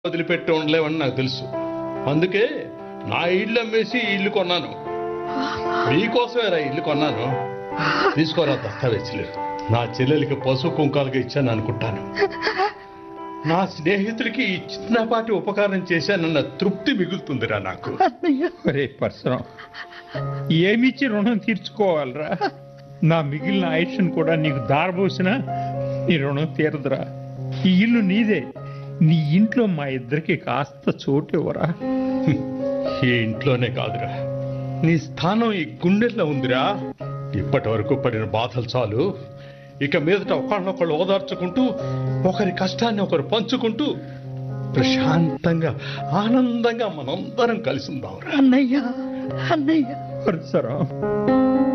వదిలిపెట్టి ఉండలేవని నాకు తెలుసు అందుకే నా ఇల్లు అమ్మేసి ఈ ఇల్లు కొన్నాను మీకోసమే రా ఇల్లు కొన్నాను తీసుకోరా దస్తావేజీలు నా చెల్లెలికి పసుపు కుంకాలుగా ఇచ్చాను అనుకుంటాను నా స్నేహితుడికి ఈ చిన్నపాటి ఉపకారం చేశానన్న తృప్తి మిగులుతుందిరా నాకు ఒరే పరశురం ఏమిచ్చి రుణం తీర్చుకోవాలరా నా మిగిలిన ఆయుష్ను కూడా నీకు దారబోసినా నీ రుణం తీరదురా ఈ ఇల్లు నీదే నీ ఇంట్లో మా ఇద్దరికి కాస్త చోటు ఇవ్వరా ఈ ఇంట్లోనే కాదురా నీ స్థానం ఈ గుండెల్లో ఉందిరా ఇప్పటి వరకు పడిన బాధలు చాలు ఇక మీదట ఒకళ్ళనొకళ్ళు ఓదార్చుకుంటూ ఒకరి కష్టాన్ని ఒకరు పంచుకుంటూ ప్రశాంతంగా ఆనందంగా మనందరం కలిసి ఉందాంరా అన్నయ్య అన్నయ్య పరశురం